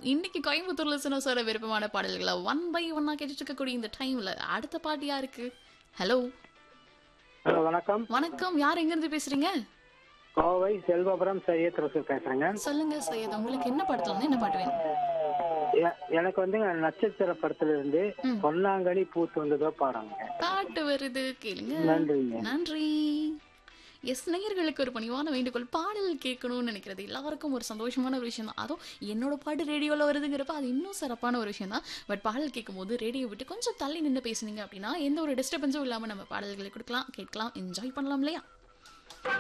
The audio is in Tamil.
இன்னைக்கு கோயம்புத்தூர்ல சினோசோட விருப்பமான பாடல்களை ஒன் பை ஒன்னா கேட்டுட்டு இருக்கக்கூடிய இந்த டைம்ல அடுத்த பாட்டு யாருக்கு ஹலோ ஹலோ வணக்கம் வணக்கம் யார் எங்க இருந்து பேசுறீங்க கோவை செல்வபுரம் சையத் ரசூல் பேசுறேங்க சொல்லுங்க சையத் உங்களுக்கு என்ன படத்துல வந்து என்ன பாட்டு வேணும் எ- எனக்கு வந்து நட்சத்திர படத்துல இருந்து ம். பொன்னாங்கனி பூத்து வந்ததோ பாடுறாங்க பாட்டு வருது கேளுங்க நன்றிங்க நன்றி எஸ் நேயர்களுக்கு ஒரு பணிவான வேண்டுகோள் பாடல் கேட்கணும்னு நினைக்கிறது எல்லாருக்கும் ஒரு சந்தோஷமான ஒரு விஷயம் தான் அதுவும் என்னோட பாட்டு ரேடியோவில் வருதுங்கிறப்ப அது இன்னும் சிறப்பான ஒரு விஷயம் தான் பட் பாடல் கேட்கும்போது ரேடியோ விட்டு கொஞ்சம் தள்ளி நின்று பேசுனீங்க அப்படின்னா எந்த ஒரு டிஸ்டர்பன்ஸும் இல்லாமல் நம்ம பாடல்களை கொடுக்கலாம் கேட்கலாம் என்ஜாய் பண்ணலாம் இல்லையா